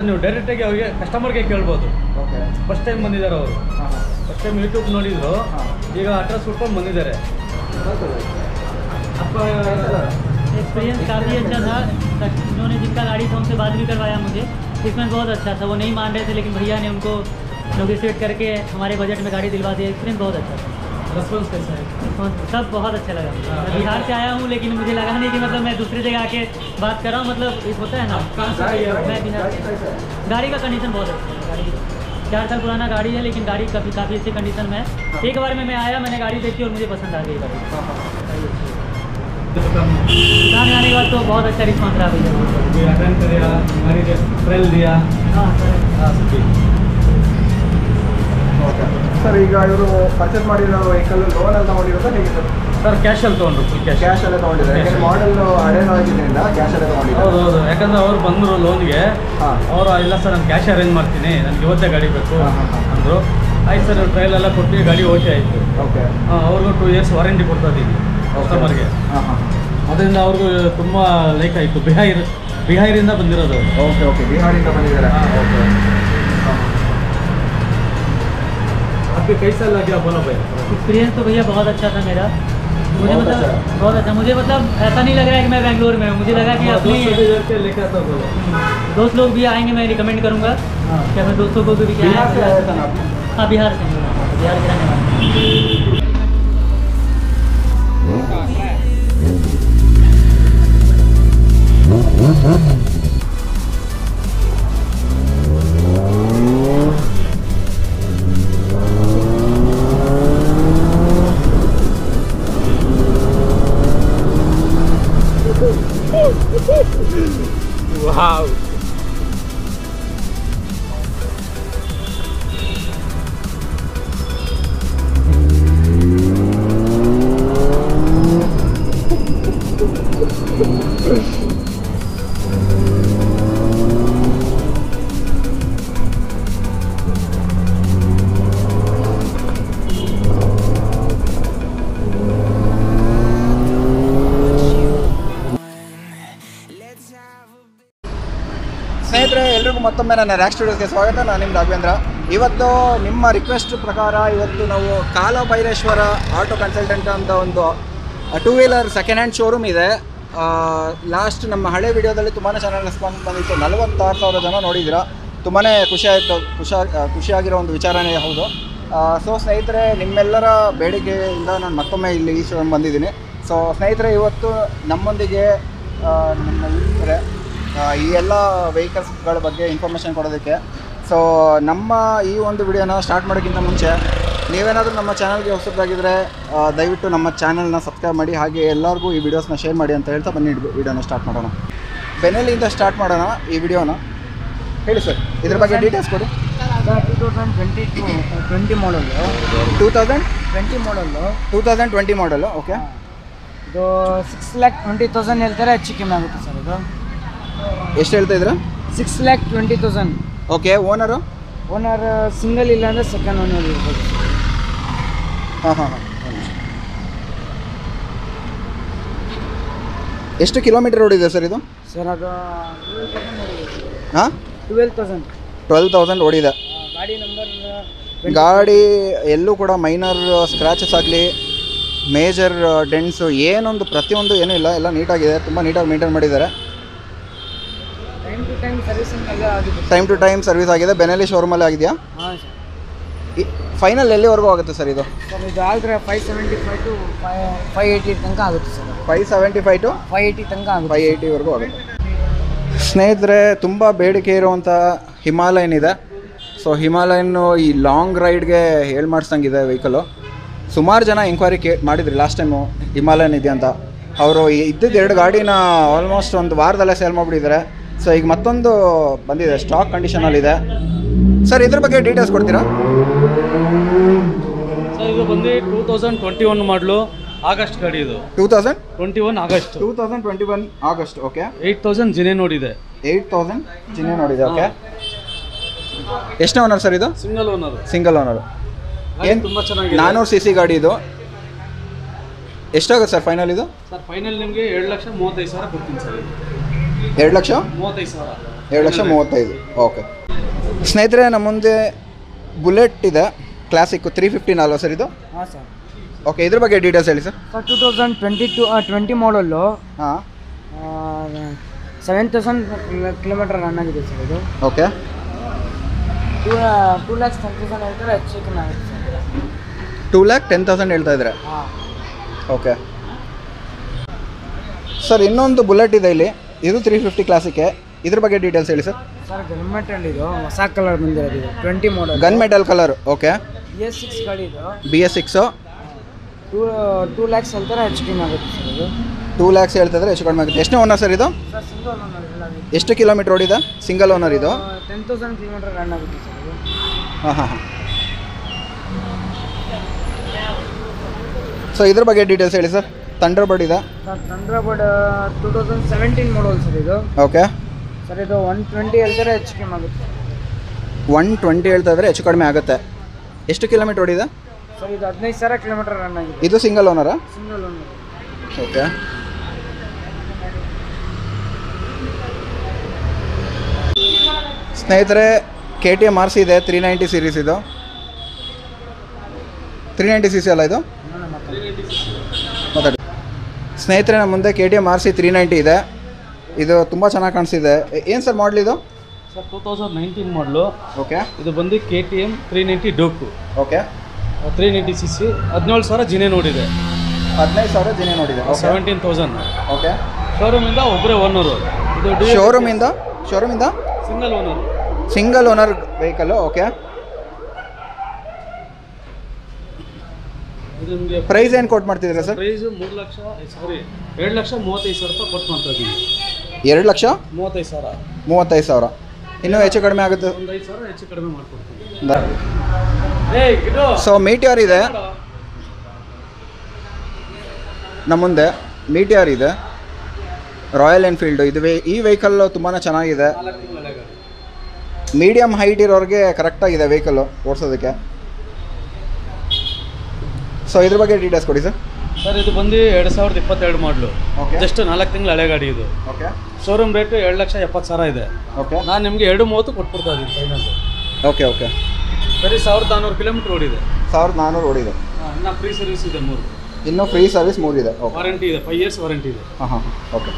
ನೀವು ಡೈರೆಕ್ಟಾಗಿ ಅವ್ರಿಗೆ ಕಸ್ಟಮರ್ಗೆ ಕೇಳ್ಬೋದು ಓಕೆ ಫಸ್ಟ್ ಟೈಮ್ ಬಂದಿದ್ದಾರೆ ಅವರು ಹಾಂ ಹಾಂ ಫಸ್ಟ್ ಟೈಮ್ ಯೂಟ್ಯೂಬ್ ನೋಡಿದ್ರು ಹಾಂ. ಈಗ ಅಡ್ರೆಸ್ ಹುಡ್ಕೊಂಡು ಬಂದಿದ್ದಾರೆ एक्सपीरियंस काफ़ी अच्छा था उन्होंने जिसका गाड़ी था उनसे बात भी करवाया मुझे इसमें बहुत अच्छा था वो नहीं मान रहे थे लेकिन भैया ने उनको नोटिसेट करके हमारे बजट में गाड़ी दिलवा दी एक्सपीरियंस बहुत अच्छा था ರೆಸ್ಪಾನ್ಸ್ कैसा है और सब बहुत अच्छा लगा मैं बिहार से आया हूँ लेकिन मुझे लगा नहीं कि मतलब मैं दूसरी जगह आके बात कर रहा हूँ मतलब एक होता है ना कहाँ से आई आप? मैं बिहार से गाड़ी का कंडीशन बहुत अच्छा है गाड़ी चार साल पुराना गाड़ी है लेकिन गाड़ी काफ़ी काफ़ी अच्छी कंडीशन में है एक बार में मैं आया मैंने गाड़ी देखी और मुझे पसंद आ गई गाड़ी दुकान में आने के बाद तो बहुत अच्छा रिस्पॉन्स रहा भैया अटेंड करिया गाड़ी ट्रेल दिया हाँ सर हाँ सभी ಓಕೆ ಸರ್ ಈಗ ಇವರು ಪರ್ಚೇಸ್ ಮಾಡಿರೋ ವೆಹಿಕಲ್ ಲೋನ್ ಅಲ್ಲಿ ತಗೊಂಡಿರೋದಾ ಹೇಗೆ ಸರ್ ಸರ್ ಕ್ಯಾಶಲ್ಲಿ ತೊಗೊಂಡ್ರು ಫುಲ್ ಕ್ಯಾಶ್ ಕ್ಯಾಶ್ ಅಲ್ಲೇ ತಗೊಂಡಿದ್ದಾರೆ ಯಾಕಂದ್ರೆ ಮಾಡಲ್ ಹಳೇದು ಆಗಿದ್ದರಿಂದ ಕ್ಯಾಶ್ ಅಲ್ಲೇ ತಗೊಂಡಿದ್ದಾರೆ ಹೌದು ಹೌದು ಯಾಕಂದ್ರೆ ಅವ್ರು ಬಂದರು ಲೋನ್ಗೆ ಹಾಂ ಅವರು ಇಲ್ಲ ಸರ್ ನಾನು ಕ್ಯಾಶ್ ಅರೇಂಜ್ ಮಾಡ್ತೀನಿ ನನಗೆ ಇವತ್ತೇ ಗಾಡಿ ಬೇಕು ಹಾಂ, ಹಾಂ, ಹಾಂ. ಅಂದರು ಆಯ್ತು ಸರ್ ಟ್ರಯಲ್ ಎಲ್ಲ ಕೊಟ್ಟು ಗಾಡಿ ಓಕೆ ಆಯಿತು ಓಕೆ ಅವ್ರಿಗೂ ಟೂ ಇಯರ್ಸ್ ವಾರಂಟಿ ಕೊಡ್ತಾ ಇದ್ದೀನಿ ಕಸ್ಟಮರ್ಗೆ ಹಾಂ ಹಾಂ ಅದರಿಂದ ಅವ್ರಿಗೂ ತುಂಬ ಲೈಕ್ ಆಯಿತು ಬಿಹಾರ್ ಬಿಹಾರಿಂದ ಬಂದಿರೋದು ಅವ್ರು. ಓಕೆ ಓಕೆ ಬಿಹಾರಿಂದ ಬಂದಿದ್ದಾರೆ हाँ, ಓಕೆ आपके कैसा लगा बोलो भाई एक्सपीरियंस तो भैया बहुत अच्छा था मेरा मुझे बहुत मतलब अच्छा। बहुत अच्छा मुझे मतलब ऐसा नहीं लग रहा है कि मैं बेंगलोर में हूँ मुझे लगा कि अपनी लेकर आता बोलो दोस्त लोग भी आएंगे मैं रिकमेंड करूँगा हाँ। कि अपने दोस्तों को भी क्या बिहार से आया था ना आप? हाँ बिहार से हूँ। बिहार के रहने वाले हैं। वाह ಸ್ನೇಹಿತರೆ ಎಲ್ರಿಗೂ ಮತ್ತೊಮ್ಮೆ ನನ್ನ ರ್ಯಾಕ್ ಸ್ಟುಡಿಯೋಸ್ಗೆ ಸ್ವಾಗತ ನಾನು ನಿಮ್ಮ ರಾಘವೇಂದ್ರ ಇವತ್ತು ನಿಮ್ಮ ರಿಕ್ವೆಸ್ಟ್ ಪ್ರಕಾರ ಇವತ್ತು ನಾವು ಕಾಲಭೈರೇಶ್ವರ ಆಟೋ ಕನ್ಸಲ್ಟೆಂಟ್ ಅಂತ ಒಂದು two wheeler second hand showroom ಇದೆ ಲಾಸ್ಟ್ ನಮ್ಮ ಹಳೆ ವಿಡಿಯೋದಲ್ಲಿ ತುಂಬಾ ಚೆನ್ನಾಗಿ ರೆಸ್ಪಾನ್ಸ್ ಬಂದಿತ್ತು ನಲವತ್ತಾರು ಸಾವಿರ ಜನ ನೋಡಿದ್ದೀರಾ ತುಂಬಾ ಖುಷಿ ಆಯಿತು ಖುಷಿ ಖುಷಿಯಾಗಿರೋ ಒಂದು ವಿಚಾರನೇ ಹೌದು ಸೊ ಸ್ನೇಹಿತರೆ ನಿಮ್ಮೆಲ್ಲರ ಬೇಡಿಕೆಯಿಂದ ನಾನು ಮತ್ತೊಮ್ಮೆ ಇಲ್ಲಿ ಈ ಶೋರೂಮ್ ಬಂದಿದ್ದೀನಿ ಸೊ ಸ್ನೇಹಿತರೆ ಇವತ್ತು ನಮ್ಮೊಂದಿಗೆ ಆ, ನಮ್ಮ ಇದ್ದಾರೆ ಆ, ಈ ಎಲ್ಲ ವೆಹಿಕಲ್ಸ್ಗಳ ಬಗ್ಗೆ ಇನ್ಫಾರ್ಮೇಷನ್ ಕೊಡೋದಕ್ಕೆ ಸೊ ನಮ್ಮ ಈ ಒಂದು ವಿಡಿಯೋನ ಸ್ಟಾರ್ಟ್ ಮಾಡೋಕ್ಕಿಂತ ಮುಂಚೆ ನೀವೇನಾದರೂ ನಮ್ಮ ಚಾನಲ್ಗೆ ಹೊಸದಾಗಿದ್ದರೆ ದಯವಿಟ್ಟು ನಮ್ಮ ಚಾನಲ್ನ ಸಬ್ಸ್ಕ್ರೈಬ್ ಮಾಡಿ ಹಾಗೆ ಎಲ್ಲರಿಗೂ ಈ ವಿಡಿಯೋಸ್ನ ಶೇರ್ ಮಾಡಿ ಅಂತ ಹೇಳ್ತಾ ಬನ್ನಿ ವಿಡಿಯೋನ ಸ್ಟಾರ್ಟ್ ಮಾಡೋಣ ಬೆನೆಲಿಂದ ಸ್ಟಾರ್ಟ್ ಮಾಡೋಣ ಈ ವಿಡಿಯೋನ ಹೇಳಿ ಸರ್ ಇದ್ರ ಬಗ್ಗೆ ಡೀಟೇಲ್ಸ್ ಕೊಡಿ two thousand twenty to twenty model two thousand twenty model two thousand twenty model okay ಇದು ಸಿಕ್ಸ್ ಲ್ಯಾಕ್ ಟ್ವೆಂಟಿ ತೌಸಂಡ್ ಹೇಳ್ತಾರೆ ಹೆಚ್ಚು ಕಮ್ಮಿ ಆಗುತ್ತೆ ಸರ್ ಇದು ಎಷ್ಟು ಹೇಳ್ತಾ ಇದ್ದೀರಾ six lakh twenty thousand okay owner owner single ಇಲ್ಲ ಅಂದರೆ ಸೆಕೆಂಡ್ ಓನರ್ ಇರ್ಬೋದು ಹಾಂ ಹಾಂ ಹಾಂ ಎಷ್ಟು ಕಿಲೋಮೀಟರ್ ಓಡಿದೆ ಸರ್ ಇದು ಸರ್ ಅದು ಹಾಂ ಟ್ವೆಲ್ ತೌಸಂಡ್ ಟ್ವೆಲ್ ತೌಸಂಡ್ ಓಡಿದೆ ಗಾಡಿ ನಂಬರ್ ಗಾಡಿ ಎಲ್ಲೂ ಕೂಡ ಮೈನರ್ ಸ್ಕ್ರ್ಯಾಚಸ್ ಆಗಲಿ ಮೇಜರ್ ಡೆನ್ಸು ಏನೊಂದು ಪ್ರತಿಯೊಂದು ಏನೂ ಇಲ್ಲ ಎಲ್ಲ ನೀಟಾಗಿದೆ ತುಂಬ ನೀಟಾಗಿ ಮೇಂಟೈನ್ ಮಾಡಿದ್ದಾರೆ ಟೈಮ್ ಟು ಟೈಮ್ ಸರ್ವಿಸಿಂಗ್ ಎಲ್ಲ ಆಗಿದೆ ಟೈಮ್ ಟು ಟೈಮ್ ಸರ್ವಿಸ್ ಆಗಿದೆ ಬೆನೆಲಿ ಶೋರೂಮಲ್ಲಿ ಆಗಿದೆಯಾ ಹಾಂ ಸರ್ ಫೈನಲ್ ಎಲ್ಲಿವರೆಗೂ ಆಗುತ್ತೆ ಸರ್ ಇದು ಸರ್ ಇದು ಆದರೆ five seventy five to five five eighty ತನಕ ಆಗುತ್ತೆ sir five seventy five to five eighty ತನಕ ಆಗುತ್ತೆ ಫೈವ್ ಏಯ್ಟಿವರೆಗೂ ಆಗುತ್ತೆ ಸ್ನೇಹಿತರೆ ತುಂಬ ಬೇಡಿಕೆ ಇರುವಂಥ ಹಿಮಾಲಯನ್ ಇದೆ ಸೊ ಹಿಮಾಲಯನ್ನು ಈ ಲಾಂಗ್ ರೈಡ್ಗೆ ಹೇಳಿ ಮಾಡಿಸ್ದಂಗಿದೆ ವೆಹಿಕಲು ಸುಮಾರು ಜನ ಎಂಕ್ವೈರಿ ಕೇ ಮಾಡಿದ್ರಿ ಲಾಸ್ಟ್ ಟೈಮು ಹಿಮಾಲಯನ್ ಇದೆ ಅಂತ ಅವರು ಇದ್ದಿದ್ದು ಎರಡು ಗಾಡಿನ ಆಲ್ಮೋಸ್ಟ್ ಒಂದು ವಾರದಲ್ಲೇ ಸೇಲ್ ಮಾಡಿಬಿಟ್ಟಿದ್ದಾರೆ ಸೊ ಈಗ ಮತ್ತೊಂದು ಬಂದಿದೆ ಸ್ಟಾಕ್ ಕಂಡೀಷನಲ್ಲಿದೆ ಸರ್ ಇದ್ರ ಬಗ್ಗೆ ಡೀಟೇಲ್ಸ್ ಕೊಡ್ತೀರಾ ಸರ್ ಇದು ಬಂದು two thousand twenty one model August ಗಾಡಿ ಇದು two thousand twenty one August two thousand twenty one August okay eight thousand ಜಿನೇ ನೋಡಿದೆ ಏಯ್ಟ್ ತೌಸಂಡ್ ಚಿಹ್ನೆ ನೋಡಿದೆ ಓಕೆ ಎಷ್ಟನೇ ಓನರ್ ಸರ್ ಇದು ಸಿಂಗಲ್ ಓನರ್ ಸಿಂಗಲ್ ಓನರ್ ಏನು ತುಂಬ ಚೆನ್ನಾಗಿದೆ ನಾನ್ನೂರು ಸಿ ಸಿ ಗಾಡಿ ಇದು ಎಷ್ಟಾಗುತ್ತೆ ಸರ್ ಫೈನಲ್ ಇದು ಸರ್ ಫೈನಲ್ ನಿಮಗೆ ಎರಡು ಲಕ್ಷ ಮೂವತ್ತೈದು ಸಾವಿರ ಕೊಡ್ತೀನಿ ಸರ್ ಇದು ಎರಡು ಲಕ್ಷ ಮೂವತ್ತೈದು ಸಾವಿರ ಎರಡು ಲಕ್ಷ ಮೂವತ್ತೈದು ಓಕೆ ಸ್ನೇಹಿತರೆ ನಮ್ಮ ಮುಂದೆ ಬುಲೆಟ್ ಇದೆ ಕ್ಲಾಸಿಕ್ಕು ತ್ರೀ ಫಿಫ್ಟಿನ್ ಅಲ್ವಾ ಸರ್ ಇದು ಹಾಂ ಸರ್ ಓಕೆ ಇದ್ರ ಬಗ್ಗೆ ಡೀಟೇಲ್ಸ್ ಹೇಳಿ sir sir two thousand twenty to twenty model ಹಾಂ ಸೆವೆನ್ ತೌಸಂಡ್ ಕಿಲೋಮೀಟರ್ ರನ್ ಆಗಿದೆ ಸರ್ ಇದು okay two two lakhs ten thousand ಹೇಳ್ತಾರೆ ಹೆಚ್ಚು ಕಮ್ಮಿ ಆಗುತ್ತೆ sir two lakh ten thousand ಹೇಳ್ತಾ ಇದ್ದಾರೆ ಹಾಂ ಓಕೆ ಸರ್ ಇನ್ನೊಂದು ಬುಲೆಟ್ ಇದೆ ಇಲ್ಲಿ ಇದು ತ್ರೀ ಫಿಫ್ಟಿ ಕ್ಲಾಸಿಕ್ಕೆ ಇದ್ರ ಬಗ್ಗೆ ಡೀಟೇಲ್ಸ್ ಹೇಳಿ ಸರ್ ಸರ್ ಗನ್ಮೆಂಟಲ್ಲಿ ಇದು ಹೊಸ ಕಲರ್ ಬಂದಿರೋದು ಇದು twenty model gun metal colour okay B S six ಗಾಡಿ ಇದು B S six two two lakhs ಹೇಳ್ತಾರೆ ಹೆಚ್ಚು ಕಮ್ಮಿ ಆಗುತ್ತೆ ಸರ್ ಇದು ಟೂ ಲ್ಯಾಕ್ಸ್ ಹೇಳ್ತಿದ್ರೆ ಎಷ್ಟು ಕಡಿಮೆ ಆಗುತ್ತೆ ಎಷ್ಟನೇ ಓನರ್ ಸರ್ ಇದು ಸರ್ ಸಿಂಗಲ್ ಓನರ್ ಇಲ್ಲ ಎಷ್ಟು ಕಿಲೋಮೀಟರ್ ಓಡಿದೆ ಸಿಂಗಲ್ ಓನರ್ ಇದು ಟೆನ್ ತೌಸಂಡ್ ಕಿಲೋಮೀಟರ್ ರನ್ ಆಗುತ್ತೆ ಸರ್ ಇದು ಹಾಂ ಹಾಂ ಹಾಂ ಸೊ ಇದ್ರ ಬಗ್ಗೆ ಡೀಟೇಲ್ಸ್ ಹೇಳಿ ಸರ್ ತಂಡರ್ ಬರ್ಡ್ ಇದೆ sir Thunderbird two thousand seventeen model sir ಇದು ಓಕೆ ಸರ್ ಇದು ಒನ್ ಟ್ವೆಂಟಿ ಹೇಳ್ತಾರೆ ಹೆಚ್ಚು ಕಮ್ಮಿ ಆಗುತ್ತೆ ಒನ್ ಟ್ವೆಂಟಿ ಹೇಳ್ತಾ ಇದ್ರೆ ಹೆಚ್ಚು ಕಡಿಮೆ ಆಗುತ್ತೆ ಎಷ್ಟು ಕಿಲೋಮೀಟರ್ ಓಡಿದೆ ಸರ್ ಇದು ಹದಿನೈದು ಸಾವಿರ ಕಿಲೋಮೀಟರ್ ರನ್ ಆಗಿದೆ ಇದು ಸಿಂಗಲ್ ಓನರಾ ಸಿಂಗಲ್ ಓನರ್ ಓಕೆ ಸ್ನೇಹಿತರೆ K T M R C ಇದೆ ತ್ರೀ ನೈಂಟಿ ಸೀರೀಸ್ ಇದು ತ್ರೀ ನೈಂಟಿ ಸಿ ಸಿ ಅಲ್ಲ ಇದು ಮಾತಾಡಿ ಸ್ನೇಹಿತರೆ ನಮ್ಮ ಮುಂದೆ K T M R C three ninety ಇದೆ ಇದು ತುಂಬ ಚೆನ್ನಾಗಿ ಕಾಣಿಸ್ತಿದೆ ಏನು ಸರ್ ಮಾಡಲ್ ಇದು sir two thousand nineteen model okay ಇದು ಬಂದು K T M three ninety Duke okay three ninety C C ಹದಿನೇಳು ಸಾವಿರ ಜಿನೇ ನೋಡಿದೆ ಹದಿನೈದು ಸಾವಿರ ಜಿನೇ ನೋಡಿದೆ ಸೆವೆಂಟೀನ್ ತೌಸಂಡ್ ಓಕೆ ಶೋರೂಮಿಂದ ಒಬ್ಬರೇ ಓನರು ಇದು ಶೋರೂಮಿಂದ ಶೋರೂಮಿಂದ single owner single owner vehicle okay ಇದು ನಿಮಗೆ ಪ್ರೈಸ್ ಏನು ಕೊಟ್ಟು ಮಾಡ್ತಿದ್ದೀರಾ ಸರ್ ಪ್ರೈಸ್ ಮೂರು ಲಕ್ಷ ಸಾರಿ ಎರಡು ಲಕ್ಷ ಮೂವತ್ತೈದು ಸಾವಿರ ರೂಪಾಯಿ ಕೊಟ್ಟು ಮಾಡ್ತಾ ಇದ್ದೀವಿ ಎರಡು ಲಕ್ಷ ಮೂವತ್ತೈದು ಸಾವಿರ ಮೂವತ್ತೈದು ಸಾವಿರ ಇನ್ನೂ ಹೆಚ್ಚು ಕಡಿಮೆ ಆಗುತ್ತೆ ಒಂದು ಐದು ಸಾವಿರ ಹೆಚ್ಚು ಕಡಿಮೆ ಮಾಡ್ಕೊಡ್ತೀವಿ ಏಯ್ ಇದು ಸೊ ಮೀಟಿಯರ್ ಇದೆ ನಮ್ಮ ಮುಂದೆ ಮೀಟಿಯರ್ ಇದೆ ರಾಯಲ್ ಎನ್ಫೀಲ್ಡು ಇದು ವೆ ಈ ವೆಹಿಕಲ್ ತುಂಬಾ ಚೆನ್ನಾಗಿದೆ ನಾಲ್ಕು ತಿಂಗಳ ಗಾಡಿ ಮೀಡಿಯಮ್ ಹೈಟ್ ಇರೋರಿಗೆ ಕರೆಕ್ಟಾಗಿದೆ ವೆಹಿಕಲ್ಲು ಓಡಿಸೋದಕ್ಕೆ ಸೊ ಇದ್ರ ಬಗ್ಗೆ ಡೀಟೇಲ್ಸ್ ಕೊಡಿ ಸರ್ ಸರ್ ಇದು ಬಂದು ಎರಡು ಸಾವಿರದ ಇಪ್ಪತ್ತೆರಡು ಮಾಡಲು ಓಕೆ ಜಸ್ಟ್ ನಾಲ್ಕು ತಿಂಗಳ ಹಳೆ ಗಾಡಿ ಇದು ಓಕೆ ಶೋರೂಮ್ ರೇಟು ಎರಡು ಲಕ್ಷ ಎಪ್ಪತ್ತು ಸಾವಿರ ಇದೆ ಓಕೆ ನಾನು ನಿಮಗೆ ಎರಡು ಮೂವತ್ತು ಕೊಟ್ಬಿಡ್ತಾ ಇದ್ದೀನಿ ಫೈನಲ್ ಓಕೆ ಓಕೆ ಬರೀ ಸಾವಿರದ ನಾನ್ನೂರು ಕಿಲೋಮೀಟ್ರ್ ಓಡಿದೆ ಸಾವಿರದ ನಾನ್ನೂರು ಓಡಿದೆ ಇನ್ನು ಫ್ರೀ ಸರ್ವಿಸ್ ಇದೆ ಮೂರು ಇನ್ನೂ ಫ್ರೀ ಸರ್ವಿಸ್ ಮೂರಿದೆ ಓಕೆ ವಾರಂಟಿ ಇದೆ ಫೈವ್ ಇಯರ್ಸ್ ವಾರಂಟಿ ಇದೆ ಹಾಂ ಹಾಂ ಓಕೆ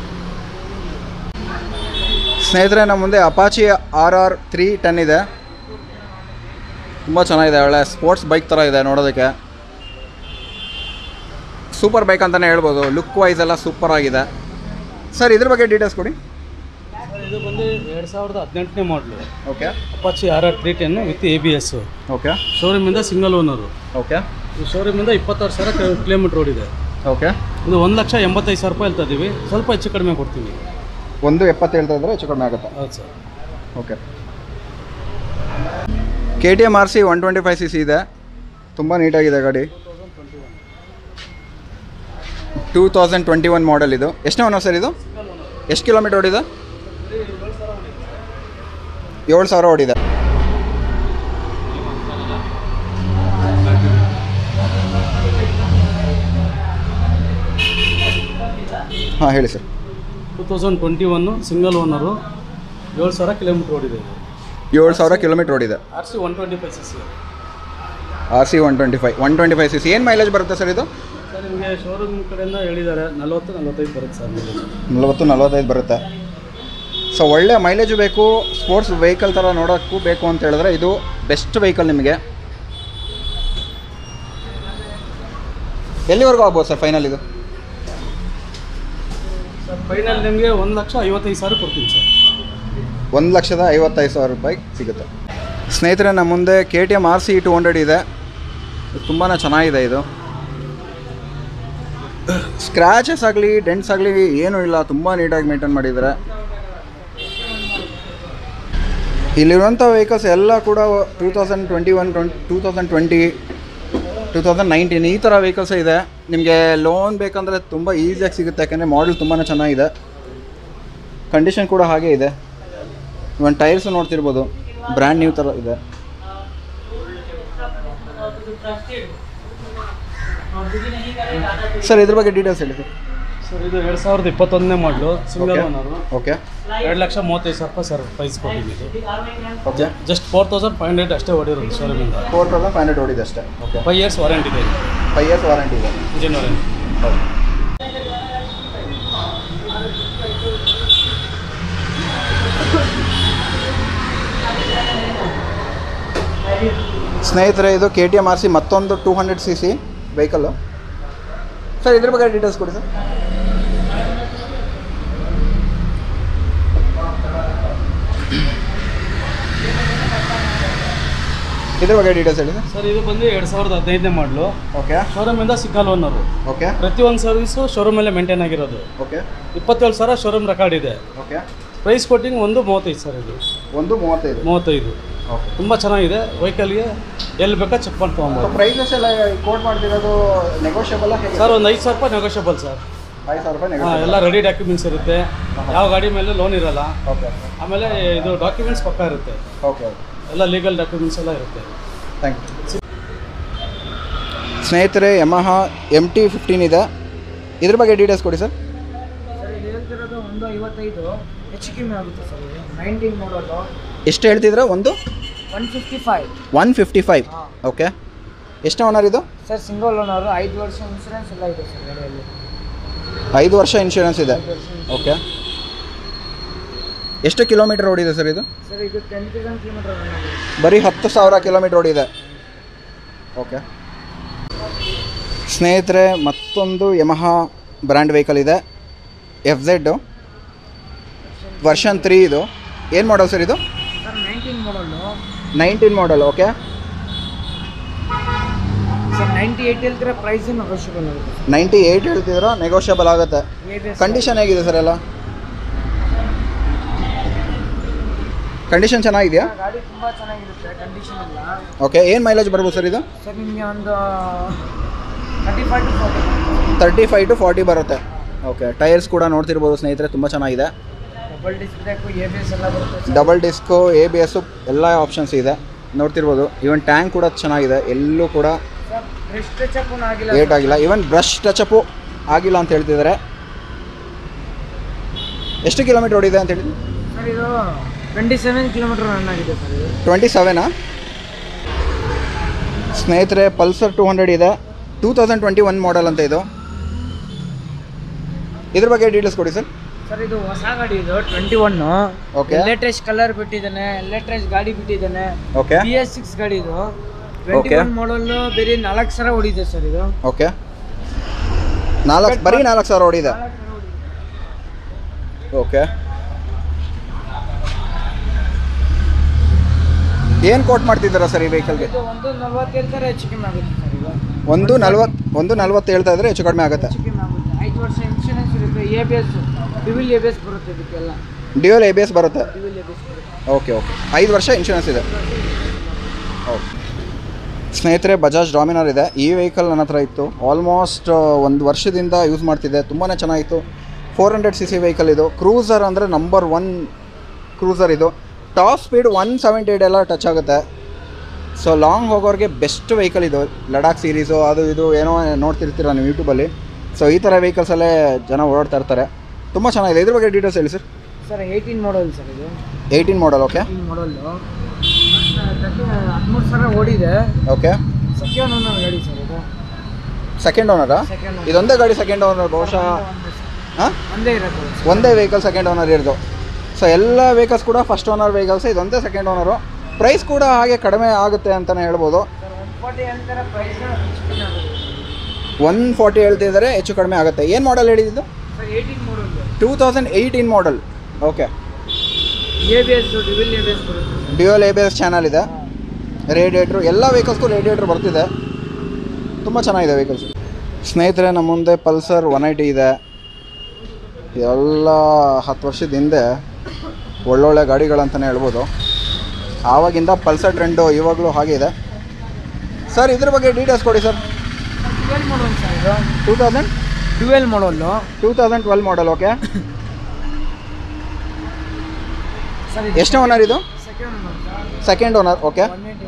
ಸ್ನೇಹಿತರೆ ನಮ್ಮ ಮುಂದೆ Apache R R three ten ಇದೆ ತುಂಬ ಚೆನ್ನಾಗಿದೆ ಒಳ್ಳೆ ಸ್ಪೋರ್ಟ್ಸ್ ಬೈಕ್ ಥರ ಇದೆ ನೋಡೋದಕ್ಕೆ ಸೂಪರ್ ಬೈಕ್ ಅಂತಲೇ ಹೇಳ್ಬೋದು ಲುಕ್ ವೈಸ್ ಎಲ್ಲ ಸೂಪರ್ ಆಗಿದೆ ಸರ್ ಇದ್ರ ಬಗ್ಗೆ ಡೀಟೇಲ್ಸ್ ಕೊಡಿ ಸರ್ ಇದು ಬಂದು ಎರಡು ಸಾವಿರದ ಹದಿನೆಂಟನೇ model okay Apache R R three ten with A B S okay ಶೋರೂಮಿಂದ ಸಿಂಗಲ್ ಓನರು ಓಕೆ ಈ ಶೋರೂಮಿಂದ ಇಪ್ಪತ್ತಾರು ಸಾವಿರ ಕಿಲೋಮೀಟ್ರ್ ಓಡಿದೆ ಓಕೆ ಇದು ಒಂದು ಲಕ್ಷ ಎಂಬತ್ತೈದು ಸಾವಿರ ರೂಪಾಯಿ ಹೇಳ್ತಾ ಇದ್ದೀವಿ ಸ್ವಲ್ಪ ಹೆಚ್ಚು ಕಡಿಮೆ ಕೊಡ್ತೀವಿ ಒಂದು ಎಪ್ಪತ್ತು ಹೇಳ್ತಾ ಇದ್ರೆ ಹೆಚ್ಚು ಕಡಿಮೆ ಆಗುತ್ತೆ ಹೌದು sir okay K T M R C one twenty five C C ಇದೆ ತುಂಬ ನೀಟಾಗಿದೆ ಗಾಡಿ two thousand twenty one model ಇದು ಎಷ್ಟನೇ ಒನ್ ಸರ್ ಇದು ಎಷ್ಟು ಕಿಲೋಮೀಟರ್ ಓಡಿದೆ ಏಳು ಸಾವಿರ ಓಡಿದೆ ಹಾಂ ಹೇಳಿ sir two thousand twenty one single owner ಏಳು ಸಾವಿರ ಕಿಲೋಮೀಟ್ರ್ ಓಡಿದೆ ಇದು ಏಳು ಸಾವಿರ ಕಿಲೋಮೀಟರ್ ಓಡಿದೆ R C one twenty five C C R C one twenty five one twenty five C C ಏನು ಮೈಲೇಜ್ ಬರುತ್ತೆ ಸರ್ ಇದು ಸರ್ ನಿಮಗೆ ಶೋರೂಮ್ ಕಡೆಯಿಂದ ಹೇಳಿದ್ದಾರೆ ನಲ್ವತ್ತು ನಲ್ವತ್ತೈದು ಬರುತ್ತೆ ಸರ್ mileage. ನಲವತ್ತು ನಲವತ್ತೈದು ಬರುತ್ತೆ ಸೊ ಒಳ್ಳೆ ಮೈಲೇಜು ಬೇಕು ಸ್ಪೋರ್ಟ್ಸ್ ವೆಹಿಕಲ್ ಥರ ನೋಡೋಕ್ಕೂ ಬೇಕು ಅಂತ ಹೇಳಿದ್ರೆ ಇದು ಬೆಸ್ಟ್ ವೆಹಿಕಲ್ ನಿಮಗೆ ಎಲ್ಲಿವರೆಗೂ ಆಗ್ಬೋದು ಸರ್ ಫೈನಲ್ ಇದು ಸರ್ ಫೈನಲ್ ನಿಮಗೆ ಒಂದು ಲಕ್ಷ ಐವತ್ತೈದು ಸಾವಿರ ಕೊಡ್ತೀನಿ ಸರ್ ಒಂದು ಲಕ್ಷದ ಐವತ್ತೈದು ಸಾವಿರ ರೂಪಾಯಿ ಸಿಗುತ್ತೆ ಸ್ನೇಹಿತರೆ ನಮ್ಮ ಮುಂದೆ K T M R C two hundred ಇದೆ ತುಂಬಾ ಚೆನ್ನಾಗಿದೆ ಇದು ಸ್ಕ್ರ್ಯಾಚಸ್ ಆಗಲಿ ಡೆಂಟ್ಸ್ ಆಗಲಿ ಏನೂ ಇಲ್ಲ ತುಂಬ ನೀಟಾಗಿ ಮೇಂಟೈನ್ ಮಾಡಿದ್ದಾರೆ ಇಲ್ಲಿರುವಂಥ ವೆಹಿಕಲ್ಸ್ ಎಲ್ಲ ಕೂಡ two thousand twenty one twenty two thousand twenty two thousand nineteen ಈ ಥರ ವೆಹಿಕಲ್ಸ್ ಇದೆ ನಿಮಗೆ ಲೋನ್ ಬೇಕಂದರೆ ತುಂಬ ಈಸಿಯಾಗಿ ಸಿಗುತ್ತೆ ಯಾಕಂದರೆ ಮಾಡಲ್ ತುಂಬಾ ಚೆನ್ನಾಗಿದೆ ಕಂಡೀಷನ್ ಕೂಡ ಹಾಗೆ ಇದೆ ಇವನ್ ಟೈರ್ಸ್ ನೋಡ್ತಿರ್ಬೋದು ಬ್ರ್ಯಾಂಡ್ ನ್ಯೂ ಥರ ಇದೆ ಸರ್ ಇದ್ರ ಬಗ್ಗೆ ಡೀಟೇಲ್ಸ್ ಹೇಳಿ ಸರ್ ಸರ್ ಇದು ಎರಡು ಸಾವಿರದ ಇಪ್ಪತ್ತೊಂದನೇ ಮಾಡಲು ಸಿಂಗಲ್ Okay. ಓನರು ಓಕೆ ಎರಡು ಲಕ್ಷ ಮೂವತ್ತೈದು ಸಾವಿರ ರೂಪಾಯಿ ಸರ್ ಪ್ರೈಸ್ ಕೊಟ್ಟಿದ್ದು okay just four thousand five hundred ಅಷ್ಟೇ ಹೊಡಿರೋದು ಶೋರೂಮಿಂದ ಫೋರ್ ತೌಸಂಡ್ ಫೈವ್ ಹಂಡ್ರೆಡ್ ಓಡಿದೆ ಅಷ್ಟೇ ಓಕೆ ಫೈವ್ ಇಯರ್ಸ್ ವಾರಂಟಿ ಇದೆ ಫೈವ್ ಇಯರ್ಸ್ ವಾರಂಟಿ ಇದೆ ಇಂಜಿನ್ ವಾರಂಟಿ ಸ್ನೇಹಿತರೆ ಇದು K T M R C ಮತ್ತೊಂದು two hundred C C vehicle sir ಇದ್ರ ಬಗ್ಗೆ ಡೀಟೇಲ್ಸ್ ಕೊಡಿ ಸರ್ ಇದ್ರ ಬಗ್ಗೆ ಡೀಟೇಲ್ಸ್ ಹೇಳಿ ಸರ್ ಸರ್ ಇದು ಬಂದು ಎರಡು ಸಾವಿರದ ಹದಿನೈದನೇ ಮಾಡಲು ಓಕೆ ಶೋರೂಮಿಂದ ಸಿಂಗಲ್ ಓನರು ಓಕೆ ಪ್ರತಿಯೊಂದು ಸರ್ವಿಸು ಶೋರೂಮಲ್ಲೇ ಮೇಂಟೈನ್ ಆಗಿರೋದು ಓಕೆ ಇಪ್ಪತ್ತೇಳು ಸಾವಿರ ಶೋರೂಮ್ ರೆಕಾರ್ಡ್ ಇದೆ ಓಕೆ ಪ್ರೈಸ್ ಕೊಟ್ಟಿಂಗ್ ಒಂದು ಮೂವತ್ತೈದು ಸರ್ ಇದು ಒಂದು ಮೂವತ್ತೈದು ಮೂವತ್ತೈದು ಓಕೆ ತುಂಬ ಚೆನ್ನಾಗಿದೆ ವೆಹಿಕಲ್ಗೆ ಎಲ್ಲಿ ಬೇಕಾ ಚೆಕ್ ಮಾಡಿ ಸೊ ತೊಗೊಬೋದು ಪ್ರೈಸಸ್ ಎಲ್ಲ ಕೋಟ್ ಮಾಡ್ತಿರೋದು ನೆಗೋಷಿಯಬಲ್ ಹೇಗೆ ಸರ್ ಒಂದು ಐದು ಸಾವಿರ ರೂಪಾಯಿ ನೆಗೋಷಿಯಬಲ್ ಸರ್ ಐದು ಸಾವಿರ ರೂಪಾಯಿ ಹಾಂ ನೆಗೋಷಿಯಬಲ್ ಎಲ್ಲ ರೆಡಿ ಡಾಕ್ಯುಮೆಂಟ್ಸ್ ಇರುತ್ತೆ ಯಾವ ಗಾಡಿ ಮೇಲೆ ಲೋನ್ ಇರಲ್ಲ ಓಕೆ ಆಮೇಲೆ ಇದು ಡಾಕ್ಯುಮೆಂಟ್ಸ್ ಪಕ್ಕ ಇರುತ್ತೆ ಓಕೆ ಓಕೆ ಎಲ್ಲ ಲೀಗಲ್ ಡಾಕ್ಯುಮೆಂಟ್ಸ್ ಎಲ್ಲ ಇರುತ್ತೆ ಥ್ಯಾಂಕ್ ಯು ಸ್ನೇಹಿತರೆ ಯಮಹ ಎಮ್ ಟಿ ಫಿಫ್ಟೀನ್ ಇದೆ ಇದ್ರ ಬಗ್ಗೆ ಡೀಟೇಲ್ಸ್ ಕೊಡಿ ಸರ್ ಸರ್ ಇದು ಹೇಳ್ತಿರೋದು ಒಂದು ಐವತ್ತೈದು ಹೆಚ್ಚು ಕಮ್ಮಿ ಆಗುತ್ತೆ ಸರ್ ಇದು ನೈನ್ಟೀನ್ ಮಾಡಲು ಎಷ್ಟು ಹೇಳ್ತಿದ್ರೆ ಒಂದು one fifty five one fifty five ಹಾಂ ಓಕೆ ಎಷ್ಟು ಓನರ್ ಇದು ಸರ್ ಸಿಂಗಲ್ ಓನರು ಐದು ವರ್ಷ ಇನ್ಸೂರೆನ್ಸ್ ಎಲ್ಲ ಇದೆ ಸರ್ ಗಾಡಿಯಲ್ಲಿ ಐದು ವರ್ಷ ಇನ್ಶೂರೆನ್ಸ್ ಇದೆ ಓಕೆ ಎಷ್ಟು ಕಿಲೋಮೀಟರ್ ಓಡಿದೆ ಸರ್ ಇದು ಸರ್ ಇದು ಟೆನ್ ತೌಸಂಡ್ ಕಿಲೋಮೀಟರ್ ರನ್ ಆಗಿದೆ ಬರೀ ಹತ್ತು ಸಾವಿರ ಕಿಲೋಮೀಟರ್ ಓಡಿದೆ ಓಕೆ ಸ್ನೇಹಿತರೆ ಮತ್ತೊಂದು ಯಮಹ ಬ್ರ್ಯಾಂಡ್ ವೆಹಿಕಲ್ ಇದೆ ಎಫ್ ಝೆಡ್ಡು ವರ್ಷನ್ ತ್ರೀ ಇದು ಏನು ಮಾಡಲ್ ಸರ್ ಇದು sir nineteen model nineteen model okay sir ninety eight ಹೇಳ್ತಿರೋ ಪ್ರೈಸ್ ನೆಗೋಷಿಯಬಲ್ ಆಗುತ್ತೆ ನೈಂಟಿ ಏಯ್ಟ್ ಹೇಳ್ತಿದ್ರು ನೆಗೋಷಿಯಬಲ್ ಆಗುತ್ತೆ ಎ ಬಿ ಎಸ್ ಕಂಡೀಷನ್ ಹೇಗಿದೆ ಸರ್ ಎಲ್ಲ ಕಂಡೀಷನ್ ಚೆನ್ನಾಗಿದೆಯಾ ಗಾಡಿ ತುಂಬ ಚೆನ್ನಾಗಿರುತ್ತೆ ಕಂಡೀಷನ್ ಎಲ್ಲ ಓಕೆ ಏನು ಮೈಲೇಜ್ ಬರ್ಬೋದು ಸರ್ ಇದು ಸರ್ ನಿಮಗೆ ಒಂದು thirty five to forty thirty five to forty ಬರುತ್ತೆ ಓಕೆ ಟೈರ್ಸ್ ಕೂಡ ನೋಡ್ತಿರ್ಬೋದು ಸ್ನೇಹಿತರೆ ತುಂಬ ಚೆನ್ನಾಗಿದೆ double disc brake A B S ಎಲ್ಲ ಬರುತ್ತೆ sir double disc A B S ಎಲ್ಲ ಆಪ್ಷನ್ಸ್ ಇದೆ ನೋಡ್ತಿರ್ಬೋದು ಈವನ್ ಟ್ಯಾಂಕ್ ಕೂಡ ಚೆನ್ನಾಗಿದೆ ಎಲ್ಲೂ ಕೂಡ ಸರ್ ಬ್ರೆಸ್ಟ್ ಟಚ್ ಆಗಿಲ್ಲ ಏಟ್ ಆಗಿಲ್ಲ ಈವನ್ ಬ್ರಷ್ ಟಚಪ್ಪು ಆಗಿಲ್ಲ ಅಂತ ಹೇಳ್ತಿದ್ದಾರೆ ಎಷ್ಟು ಕಿಲೋಮೀಟರ್ ಓಡಿದೆ ಅಂತ ಹೇಳಿ ಸರ್ ಇದು ಟ್ವೆಂಟಿ ಸೆವೆನ್ ಕಿಲೋಮೀಟರ್ ರನ್ ಆಗಿದೆ ಸರ್ ಇದು ಟ್ವೆಂಟಿ ಸೆವೆನಾ ಸ್ನೇಹಿತರೆ ಪಲ್ಸರ್ ಟೂ ಹಂಡ್ರೆಡ್ ಇದೆ two thousand twenty one model ಅಂತ ಇದು ಇದ್ರ ಬಗ್ಗೆ ಡೀಟೇಲ್ಸ್ ಕೊಡಿ ಸರ್ ಸರ್ ಇದು ಹೊಸ ಗಾಡಿ ಇದು twenty one Okay. Latest colour ಬಿಟ್ಟಿದ್ದಾನೆ ಲೇಟೆಸ್ಟ್ ಗಾಡಿ ಬಿಟ್ಟಿದ್ದಾನೆ ಓಕೆ ಬಿ ಎಸ್ ಸಿಕ್ಸ್ ಗಾಡಿ ಇದು ಟ್ವೆಂಟಿ Okay. ಒನ್ ಮಾಡಲ್ಲು ಬೇರೆ ನಾಲ್ಕು ಸಾವಿರ ಹೊಡಿದೆ ಸರ್ ಇದು ಓಕೆ ನಾಲ್ಕು ಬರೀ ನಾಲ್ಕು ಸಾವಿರ ಓಡಿದೆ ನಾಲ್ಕು ಸಾವಿರ ಹೊಡಿದೆ. ಓಕೆ ಏನು ಕೋಟ್ ಮಾಡ್ತಿದ್ದೀರಾ ಸರ್ ಈ ವೆಹಿಕಲ್ಗೆ ಇದು ಒಂದು ನಲ್ವತ್ತು ಹೇಳ್ತಾರೆ ಹೆಚ್ಚು ಕಮ್ಮಿ ಆಗುತ್ತೆ ಸರ್ ಇದು ಒಂದು ನಲ್ವತ್ತು ಒಂದು ನಲ್ವತ್ತು ಹೇಳ್ತಾ ಇದ್ರೆ ಹೆಚ್ಚು ಕಡಿಮೆ ಆಗುತ್ತೆ ಹೆಚ್ಚು ಕಮ್ಮಿ ಆಗುತ್ತೆ ಐದು ವರ್ಷ ಇನ್ಶೂರೆನ್ಸ್ ಇರುತ್ತೆ ಎ ಬಿ ಎಸ್ ಡಿವಿಲ್ ಎ ಬಿ ಎಸ್ ಬರುತ್ತೆ ಇದಕ್ಕೆಲ್ಲ ಡ್ಯೂಯಲ್ ಎ ಬಿ ಎಸ್ ಬರುತ್ತೆ ಡಿವಿಲ್ ಎ ಬಿ ಎಸ್ ಬರುತ್ತೆ ಓಕೆ ಓಕೆ ಐದು ವರ್ಷ ಇನ್ಶೂರೆನ್ಸ್ ಇದೆ ಓಕೆ ಸ್ನೇಹಿತರೆ ಬಜಾಜ್ ಡಾಮಿನರ್ ಇದೆ ಈ ವೆಹಿಕಲ್ ನನ್ನ ಹತ್ರ ಇತ್ತು ಆಲ್ಮೋಸ್ಟ್ ಒಂದು ವರ್ಷದಿಂದ ಯೂಸ್ ಮಾಡ್ತಿದ್ದೆ ತುಂಬಾ ಚೆನ್ನಾಗಿತ್ತು four hundred C C vehicle ಇದು ಕ್ರೂಸರ್ ಅಂದರೆ ನಂಬರ್ ಒನ್ ಕ್ರೂಸರ್ ಇದು top speed one seventy eight ಎಲ್ಲ ಟಚ್ ಆಗುತ್ತೆ ಸೊ ಲಾಂಗ್ ಹೋಗೋರಿಗೆ ಬೆಸ್ಟ್ ವೆಹಿಕಲ್ ಇದು ಲಡಾಖ್ ಸೀರೀಸು ಅದು ಇದು ಏನೋ ನೋಡ್ತಿರ್ತೀರ ನೀವು ಯೂಟ್ಯೂಬಲ್ಲಿ ಸೊ ಈ ಥರ ವೆಹಿಕಲ್ಸಲ್ಲೇ ಜನ ಓಡಾಡ್ತಾ ಇರ್ತಾರೆ ತುಂಬ ಚೆನ್ನಾಗಿದೆ ಇದ್ರ ಬಗ್ಗೆ ಡೀಟೇಲ್ಸ್ ಹೇಳಿ sir sir eighteen model sir ಇದು eighteen model okay eighteen model ಹದಿಮೂರು ಸಾವಿರ ಓಡಿದೆ ಓಕೆ ಸೆಕೆಂಡ್ ಓನರ್ ಗಾಡಿ ಸರ್ ಇದು ಸೆಕೆಂಡ್ ಓನರಾ ಸೆಕೆಂಡ್ ಇದೊಂದೇ ಗಾಡಿ ಸೆಕೆಂಡ್ ಓನರ್ ಬಹುಶಃ ಹಾಂ ಒಂದೇ ಇರೋದು ಒಂದೇ ವೆಹಿಕಲ್ ಸೆಕೆಂಡ್ ಓನರ್ ಇರೋದು ಸೊ ಎಲ್ಲ ವೆಹಿಕಲ್ಸ್ ಕೂಡ ಫಸ್ಟ್ ಓನರ್ ವೆಹಿಕಲ್ಸ್ ಇದೊಂದೇ ಸೆಕೆಂಡ್ ಓನರು ಪ್ರೈಸ್ ಕೂಡ ಹಾಗೆ ಕಡಿಮೆ ಆಗುತ್ತೆ ಅಂತಲೇ ಹೇಳ್ಬೋದು ಸರ್ ಒನ್ ಫಾರ್ಟಿ ಹೇಳ್ತಾರೆ ಪ್ರೈಸ್ ಹೆಚ್ಚು ಕಮ್ಮಿ ಆಗುತ್ತೆ ಒನ್ ಫಾರ್ಟಿ ಹೇಳ್ತಿದ್ದಾರೆ ಹೆಚ್ಚು ಕಡಿಮೆ ಆಗುತ್ತೆ ಏನು ಮಾಡಲ್ ಹೇಳಿದ್ದು sir eighteen model two thousand eighteen model okay A B S ಡಿವಿಲ್ ಎ ಬಿ ಎಸ್ ಬರುತ್ತೆ sir dual A B S channel ಇದೆ ರೇಡಿಯೇಟ್ರು ಎಲ್ಲ ವೆಹಿಕಲ್ಸ್ಗೂ ರೇಡಿಯೇಟ್ರ್ ಬರ್ತಿದೆ ತುಂಬ ಚೆನ್ನಾಗಿದೆ ವೆಹಿಕಲ್ಸ್ ಸ್ನೇಹಿತರೆ ನಮ್ಮ ಮುಂದೆ ಪಲ್ಸರ್ ಒನ್ ಐಟಿ ಇದೆ ಎಲ್ಲ ಹತ್ತು ವರ್ಷದ ಹಿಂದೆ ಒಳ್ಳೊಳ್ಳೆ ಗಾಡಿಗಳಂತಲೇ ಹೇಳ್ಬೋದು ಆವಾಗಿಂದ ಪಲ್ಸರ್ ಟ್ರೆಂಡು ಇವಾಗಲೂ ಹಾಗೆ ಇದೆ ಸರ್ ಇದ್ರ ಬಗ್ಗೆ ಡೀಟೇಲ್ಸ್ ಕೊಡಿ ಸರ್ ಟ್ವೆಲ್ ಮಾಡಲ್ ಸರ್ ಇದು two thousand twelve model two thousand twelve model okay sir ಎಷ್ಟನೇ ಓನರ್ ಇದು second owner second owner okay one eighty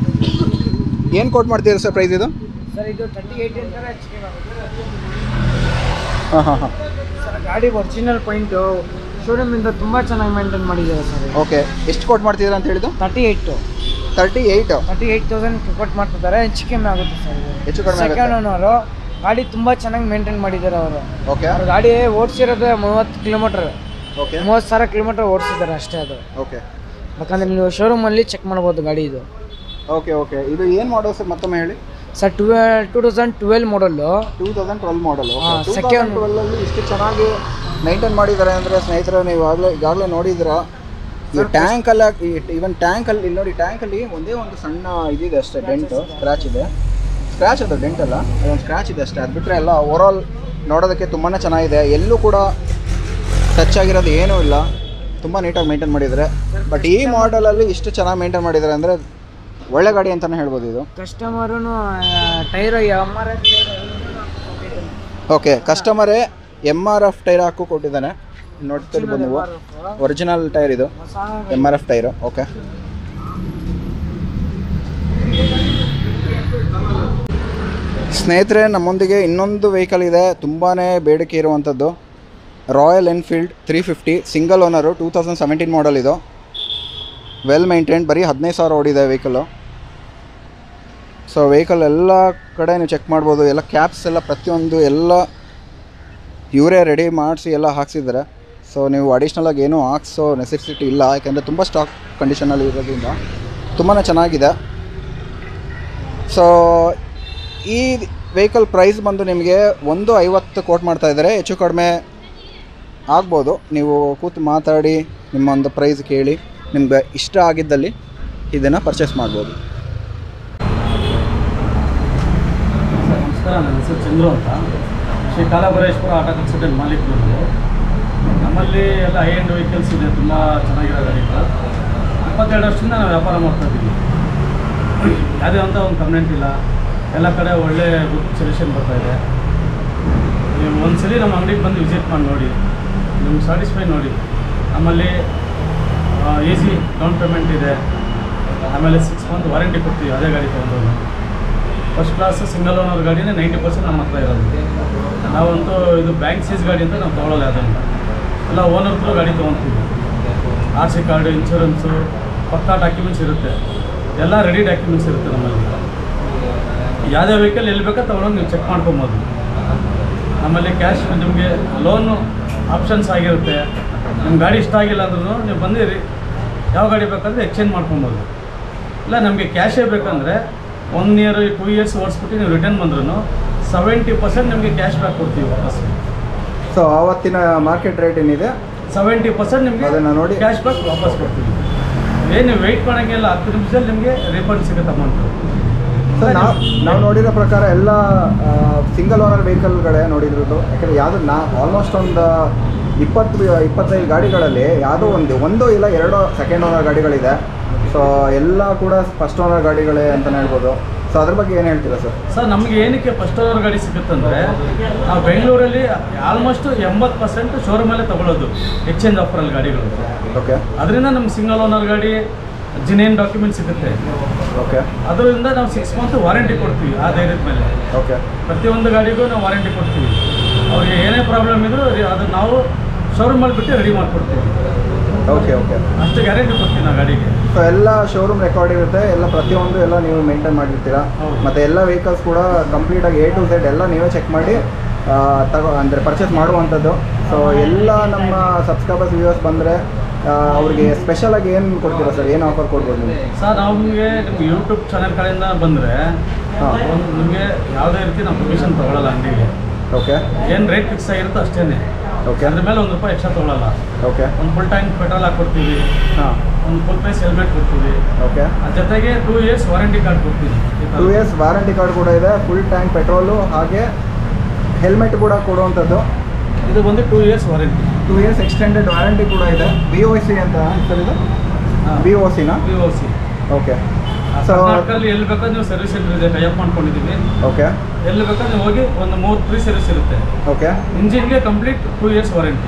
ಏನು ಕೋಟ್ ಮಾಡ್ತೀರಾ ಸರ್ ಪ್ರೈಸ್ ಇದು ಸರ್ ಇದು ತರ್ಟಿ ಏಯ್ಟ್ ಅಂತಾರೆ ಹೆಚ್ಚು ಕಮ್ಮಿ ಆಗುತ್ತೆ ಹಾಂ ಹಾಂ ಹಾಂ ಸರ್ ಗಾಡಿ ಒರಿಜಿನಲ್ ಪಾಯಿಂಟು ಶೋರೂಮಿಂದ ತುಂಬ ಚೆನ್ನಾಗಿ ಮೇಂಟೈನ್ ಮಾಡಿದ್ದಾರೆ ಸರ್ ಓಕೆ ಎಷ್ಟು ಕೊಟ್ಟು ಮಾಡ್ತಿದ್ದೀರಾ ಅಂತ ಹೇಳಿದ್ದು thirty eight thirty eight thirty eight thousand ಕೊಟ್ಟು ಮಾಡ್ತಿದ್ದಾರೆ ಹೆಚ್ಚು ಕಮ್ಮಿ ಆಗುತ್ತೆ ಸರ್ ಇದು ಹೆಚ್ಚು ಕಡಿಮೆ ಆಗುತ್ತೆ. ಸೆಕೆಂಡ್ ಓನರು ಗಾಡಿ ತುಂಬ ಚೆನ್ನಾಗಿ ಮೇಂಟೈನ್ ಮಾಡಿದ್ದಾರೆ ಅವರು ಓಕೆ ಅವ್ರ ಗಾಡಿ ಓಡಿಸಿರೋದು ಮೂವತ್ತು ಕಿಲೋಮೀಟ್ರ್ ಓಕೆ ಮೂವತ್ತು ಸಾವಿರ ಕಿಲೋಮೀಟ್ರ್ ಓಡಿಸಿದ್ದಾರೆ ಅಷ್ಟೇ ಅದು ಓಕೆ ಯಾಕಂದರೆ ನೀವು ಶೋರೂಮಲ್ಲಿ ಚೆಕ್ ಮಾಡ್ಬೋದು ಗಾಡಿ ಇದು ಓಕೆ ಓಕೆ ಇದು ಏನು ಮಾಡೋ ಸರ್ ಮತ್ತೊಮ್ಮೆ ಹೇಳಿ sir twelve two thousand twelve model two thousand twelve model ಹಾ, ಟೂ second- ತೌಸಂಡ್ ಟ್ವೆಲ್ಲಲ್ಲಿ ಇಷ್ಟು ಚೆನ್ನಾಗಿ ಮೈಂಟೈನ್ ಮಾಡಿದ್ದಾರೆ ಅಂದರೆ ಸ್ನೇಹಿತರೆ ನೀವು ಆಗಲೇ ಈಗಾಗಲೇ ನೋಡಿದ್ದೀರಾ ಈ ಟ್ಯಾಂಕಲ್ಲ ಈವನ್ ಟ್ಯಾಂಕಲ್ಲಿ ಇಲ್ಲಿ ನೋಡಿ ಟ್ಯಾಂಕಲ್ಲಿ ಒಂದೇ ಒಂದು ಸಣ್ಣ ಇದಿದೆ ಅಷ್ಟೇ ಡೆಂಟು ಸ್ಕ್ರ್ಯಾಚ್ ಇದೆ ಸ್ಕ್ರ್ಯಾಚ್ ಅದು ಡೆಂಟ್ ಅಲ್ಲ ಅದೊಂದು ಸ್ಕ್ರ್ಯಾಚ್ ಇದೆ ಅಷ್ಟೇ ಅದು ಬಿಟ್ಟರೆ ಎಲ್ಲ ಓವರಾಲ್ ನೋಡೋದಕ್ಕೆ ತುಂಬಾ ಚೆನ್ನಾಗಿದೆ ಎಲ್ಲೂ ಕೂಡ ಟಚ್ ಆಗಿರೋದು ಏನೂ ಇಲ್ಲ ತುಂಬ ನೀಟಾಗಿ ಮೇಂಟೈನ್ ಮಾಡಿದ್ದಾರೆ ಬಟ್ ಈ ಮಾಡಲಲ್ಲಿ ಇಷ್ಟು ಚೆನ್ನಾಗಿ ಮೇಂಟೈನ್ ಮಾಡಿದ್ದಾರೆ ಅಂದರೆ ಒಳ್ಳೆ ಗಾಡಿ ಅಂತಲೇ ಹೇಳ್ಬೋದು ಇದು ಕಸ್ಟಮರೂ tyre M R F okay ಕಸ್ಟಮರೇ ಎಮ್ ಆರ್ ಎಫ್ ಟೈರ್ ಹಾಕು ಕೊಟ್ಟಿದ್ದಾನೆ ನೋಡ್ತಿರ್ಬೋದು ನೀವು ಒರಿಜಿನಲ್ ಟೈರ್ ಇದು M R F tyre okay ಸ್ನೇಹಿತರೆ ನಮ್ಮೊಂದಿಗೆ ಇನ್ನೊಂದು ವೆಹಿಕಲ್ ಇದೆ ತುಂಬಾ ಬೇಡಿಕೆ ಇರುವಂಥದ್ದು Royal Enfield three fifty single owner two thousand seventeen model ಇದು ವೆಲ್ ಮೈಂಟೈನ್ಡ್ ಬರೀ ಹದಿನೈದು ಸಾವಿರ ಓಡಿದೆ ವೆಹಿಕಲ್ಲು ಸೊ ವೆಹಿಕಲ್ ಎಲ್ಲ ಕಡೆ ನೀವು ಚೆಕ್ ಮಾಡ್ಬೋದು ಎಲ್ಲ ಕ್ಯಾಪ್ಸ್ ಎಲ್ಲ ಪ್ರತಿಯೊಂದು ಎಲ್ಲ ಇವರೇ ರೆಡಿ ಮಾಡಿಸಿ ಎಲ್ಲ ಹಾಕ್ಸಿದ್ದಾರೆ ಸೊ ನೀವು ಅಡಿಷ್ನಲಾಗಿ ಏನೂ ಹಾಕ್ಸೋ ನೆಸೆಸಿಟಿ ಇಲ್ಲ ಯಾಕೆಂದರೆ ತುಂಬ ಸ್ಟಾಕ್ ಕಂಡೀಷನಲ್ಲಿ ಇರೋದ್ರಿಂದ ತುಂಬಾ ಚೆನ್ನಾಗಿದೆ ಸೊ ಈ ವೆಹಿಕಲ್ ಪ್ರೈಸ್ ಬಂದು ನಿಮಗೆ ಒಂದು ಐವತ್ತು ಕೋಟ್ ಮಾಡ್ತಾ ಇದ್ದಾರೆ ಹೆಚ್ಚು ಕಡಿಮೆ ಆಗ್ಬೋದು ನೀವು ಕೂತು ಮಾತಾಡಿ ನಿಮ್ಮ ಒಂದು ಪ್ರೈಸ್ ಕೇಳಿ ನಿಮ್ಗೆ ಇಷ್ಟ ಆಗಿದ್ದಲ್ಲಿ ಇದನ್ನು ಪರ್ಚೇಸ್ ಮಾಡ್ಬೋದು ಸರ್ ನಮಸ್ಕಾರ ನನ್ನ ಹೆಸರು ಚಂದ್ರು ಅಂತ ಶ್ರೀ ಕಾಲಭರೇಶ್ವರ ಆಟೋ ಕನ್ಸಲ್ಟೆಂಟ್ ಮಾಲೀಕರು ನಾವು. ನಮ್ಮಲ್ಲಿ ಎಲ್ಲ ಹೈ ಎಂಡ್ ವೆಹಿಕಲ್ಸ್ ಇದೆ ತುಂಬ ಚೆನ್ನಾಗಿರೋ ಗಾಡಿಗಳು ಇಪ್ಪತ್ತೆರಡು ವರ್ಷದಿಂದ ನಾವು ವ್ಯಾಪಾರ ಮಾಡ್ತಾ ಇದ್ದೀವಿ ಯಾವುದೇ ಅಂತ ಒಂದು ಕಂಪ್ಲೇಂಟ್ ಇಲ್ಲ ಎಲ್ಲ ಕಡೆ ಒಳ್ಳೆ ಗುಡ್ ಸೊಲ್ಯೂಷನ್ ಬರ್ತಾ ಇದೆ ನೀವು ಒಂದ್ಸಲಿ ನಮ್ಮ ಅಂಗಡಿಗೆ ಬಂದು ವಿಸಿಟ್ ಮಾಡಿ ನೋಡಿ ನಿಮ್ಗೆ ಸ್ಯಾಟಿಸ್ಫೈ ನೋಡಿ ನಮ್ಮಲ್ಲಿ ಈಸಿ ಡೌನ್ ಪೇಮೆಂಟ್ ಇದೆ ಆಮೇಲೆ ಸಿಕ್ಸ್ ಮಂತ್ ವಾರಂಟಿ ಕೊಡ್ತೀವಿ ಅದೇ ಗಾಡಿ ತೊಗೊಂಡು ಫಸ್ಟ್ ಕ್ಲಾಸ್ ಸಿಂಗಲ್ ಓನರ್ ಗಾಡಿನೇ ನೈಂಟಿ ಪರ್ಸೆಂಟ್ ನಮ್ಮ ಹತ್ರ ಇರೋದು ನಾವಂತೂ ಇದು ಬ್ಯಾಂಕ್ ಸೀಸ್ ಗಾಡಿ ಅಂತ ನಾವು ತೊಗೊಳ್ಳಲ್ಲ ಅದನ್ನು ಎಲ್ಲ ಓನರ್ ಥ್ರೂ ಗಾಡಿ ತೊಗೊತೀವಿ ಆರ್ ಸಿ ಕಾರ್ಡು ಇನ್ಶೂರೆನ್ಸು ಪಕ್ಕಾ ಡಾಕ್ಯುಮೆಂಟ್ಸ್ ಇರುತ್ತೆ ಎಲ್ಲ ರೆಡಿ ಡಾಕ್ಯುಮೆಂಟ್ಸ್ ಇರುತ್ತೆ ನಮ್ಮಲ್ಲಿ ಯಾವುದೇ ವೆಹಿಕಲ್ ಎಲ್ಲಿ ಬೇಕೋ ತೊಗೊಂಡು ನೀವು ಚೆಕ್ ಮಾಡ್ಕೊಬೋದು ನಮ್ಮಲ್ಲಿ ಕ್ಯಾಶ್ ನಿಮಗೆ ಲೋನು ಆಪ್ಷನ್ಸ್ ಆಗಿರುತ್ತೆ ನಿಮ್ಮ ಗಾಡಿ ಇಷ್ಟ ಆಗಿಲ್ಲ ಅಂದ್ರೂ ನೀವು ಬಂದಿರಿ ಯಾವ ಗಾಡಿ ಬೇಕಂದ್ರೆ ಎಕ್ಸ್ಚೇಂಜ್ ಮಾಡ್ಕೊಬೋದು ಇಲ್ಲ ನಮಗೆ ಕ್ಯಾಶೇ ಬೇಕಂದರೆ ಒನ್ ಇಯರ್ ಟೂ ಇಯರ್ಸ್ ಓಡಿಸ್ಬಿಟ್ಟು ನೀವು ರಿಟರ್ನ್ ಬಂದ್ರೂ ಸೆವೆಂಟಿ ಪರ್ಸೆಂಟ್ ನಿಮಗೆ ಕ್ಯಾಶ್ ಬ್ಯಾಕ್ ಕೊಡ್ತೀವಿ ವಾಪಸ್ ಸೊ ಆವತ್ತಿನ ಮಾರ್ಕೆಟ್ ರೇಟ್ ಏನಿದೆ ಸೆವೆಂಟಿ ಪರ್ಸೆಂಟ್ ನಿಮಗೆ ಅದನ್ನ ನೋಡಿ- ಕ್ಯಾಶ್ ಬ್ಯಾಕ್ ವಾಪಸ್ ಕೊಡ್ತೀವಿ ಏನು ವೆಯ್ಟ್ ಮಾಡೋಂಗಿಲ್ಲ ಹತ್ತು ನಿಮಿಷದಲ್ಲಿ ನಿಮಗೆ ರಿಫಂಡ್ ಸಿಗುತ್ತೆ ಅಮೌಂಟು ಸೊ ನಾವು ನಾವು ನೋಡಿರೋ ಪ್ರಕಾರ ಎಲ್ಲ ಸಿಂಗಲ್ ಓನರ್ ವೆಹಿಕಲ್ಗಳೇ ನೋಡಿರೋದು ಯಾಕಂದರೆ ಯಾವುದು ನಾ ಆಲ್ಮೋಸ್ಟ್ ಒಂದು ಇಪ್ಪತ್ತು ಇಪ್ಪತ್ತೈದು ಗಾಡಿಗಳಲ್ಲಿ ಯಾವುದೋ ಒಂದು ಒಂದು ಇಲ್ಲ ಎರಡು ಸೆಕೆಂಡ್ ಓನರ್ ಗಾಡಿಗಳಿದೆ ಸೊ ಎಲ್ಲ ಕೂಡ ಫಸ್ಟ್ ಓನರ್ ಗಾಡಿಗಳೇ ಅಂತಲೇ ಹೇಳ್ಬೋದು ಸೊ ಅದ್ರ ಬಗ್ಗೆ ಏನು ಹೇಳ್ತೀರಾ ಸರ್ ಸರ್ ನಮಗೆ ಏನಕ್ಕೆ ಫಸ್ಟ್ ಓನರ್ ಗಾಡಿ ಸಿಗುತ್ತಂದರೆ ನಾವು ಬೆಂಗಳೂರಲ್ಲಿ ಆಲ್ಮೋಸ್ಟ್ ಎಂಬತ್ತು ಪರ್ಸೆಂಟ್ ಶೋರೂಮಲ್ಲೇ ತಗೊಳ್ಳೋದು ಎಕ್ಸ್ಚೇಂಜ್ ಆಫರಲ್ಲಿ ಗಾಡಿಗಳು ಓಕೆ ಅದರಿಂದ ನಮ್ಗೆ ಸಿಂಗಲ್ ಓನರ್ ಗಾಡಿ ಜಿನೇನ್ ಡಾಕ್ಯುಮೆಂಟ್ ಸಿಗುತ್ತೆ ಓಕೆ ಅದರಿಂದ ನಾವು ಸಿಕ್ಸ್ ಮಂತ್ ವಾರಂಟಿ ಕೊಡ್ತೀವಿ ಆ ಧೈರ್ಯದ ಮೇಲೆ ಓಕೆ ಪ್ರತಿಯೊಂದು ಗಾಡಿಗೂ ನಾವು ವಾರಂಟಿ ಕೊಡ್ತೀವಿ ಅವ್ರಿಗೆ ಏನೇ ಪ್ರಾಬ್ಲಮ್ ಇದ್ರೂ ಅದು ನಾವು ಶೋರೂಮಲ್ಲಿ ಬಿಟ್ಟು ರೆಡಿ ಮಾಡಿಕೊಡ್ತೀವಿ ಓಕೆ ಓಕೆ ಅಷ್ಟು ಗ್ಯಾರಂಟಿ ಕೊಡ್ತೀವಿ ನಾವು ಗಾಡಿಗೆ ಸೊ ಎಲ್ಲ ಶೋರೂಮ್ ರೆಕಾರ್ಡ್ ಇರುತ್ತೆ ಎಲ್ಲ ಪ್ರತಿಯೊಂದು ಎಲ್ಲ ನೀವು ಮೇಂಟೈನ್ ಮಾಡಿರ್ತೀರಾ ಹೌದು. ಮತ್ತು ಎಲ್ಲ ವೆಹಿಕಲ್ಸ್ ಕೂಡ ಕಂಪ್ಲೀಟಾಗಿ ಎ ಟು ಝೆಡ್ ಎಲ್ಲ ನೀವೇ ಚೆಕ್ ಮಾಡಿ ಆ, ತಗೋ ಅಂದರೆ ಪರ್ಚೇಸ್ ಮಾಡುವಂಥದ್ದು ಸೊ ಎಲ್ಲ ನಮ್ಮ ಸಬ್ಸ್ಕ್ರೈಬರ್ಸ್ ವ್ಯೂವರ್ಸ್ ಬಂದರೆ ಅವ್ರಿಗೆ ಸ್ಪೆಷಲಾಗಿ ಏನು ಕೊಡ್ತೀರಾ ಸರ್ ಏನು ಆಫರ್ ಕೊಡ್ಬೋದು ನೀವು ಸರ್ ನಮಗೆ ನಿಮ್ಗೆ ಯೂಟ್ಯೂಬ್ ಚಾನೆಲ್ ಕಡೆಯಿಂದ ಬಂದರೆ ಹಾಂ ಒಂದು ನಿಮಗೆ ಯಾವುದೇ ರೀತಿ ನಾವು ಕಮಿಷನ್ ತೊಗೊಳಲ್ಲ ಅಂಗಡಿಗೆ ಓಕೆ ಏನು ರೇಟ್ ಫಿಕ್ಸ್ ಆಗಿರುತ್ತೋ ಅಷ್ಟೇ ಓಕೆ ಅದ್ರ ಮೇಲೆ ಒಂದು ರೂಪಾಯಿ ಎಕ್ಸ್ಟ್ರಾ ತೊಗೊಳಲ್ಲ ಓಕೆ ಒಂದು ಫುಲ್ ಟೈಮ್ ಪೆಟ್ರೋಲ್ ಹಾಕ್ಕೊಡ್ತೀವಿ ಹಾಂ ಒಂದು ಫುಲ್ ಪ್ರೈಸ್ ಹೆಲ್ಮೆಟ್ ಕೊಡ್ತೀವಿ ಓಕೆ ಅದ್ರ ಜೊತೆಗೆ ಟೂ ಇಯರ್ಸ್ ವಾರಂಟಿ ಕಾರ್ಡ್ ಕೊಡ್ತೀವಿ ಈ ಥರ. ಟೂ ಇಯರ್ಸ್ ವಾರಂಟಿ ಕಾರ್ಡ್ ಕೂಡ ಇದೆ ಫುಲ್ ಟ್ಯಾಂಕ್ ಪೆಟ್ರೋಲು ಹಾಗೆ ಹೆಲ್ಮೆಟ್ ಕೂಡ ಕೊಡುವಂಥದ್ದು ಇದು ಬಂದು two years warranty two years extended warranty ಕೂಡ ಇದೆ ಬಿ ಒ ಸಿ ಅಂತ ಸರ್ ಇದು ಬಿ ಒ ಸಿನಾ V O C okay so ಕರ್ನಾಟಕದಲ್ಲಿ ಎಲ್ಲಿ ಬೇಕಾದ್ರೆ ನೀವು ಸರ್ವಿಸ್ ಸೆಂಟರ್ ಇದೆ ಟೈಅಪ್ ಮಾಡ್ಕೊಂಡಿದ್ದೀವಿ ಓಕೆ ಎಲ್ಲಿ ಬೇಕಾದ್ರೆ ನೀವು ಹೋಗಿ ಒಂದು ಮೂರು ಫ್ರೀ ಸರ್ವಿಸ್ ಇರುತ್ತೆ ಓಕೆ ಇಂಜಿನ್ಗೆ complete two years warranty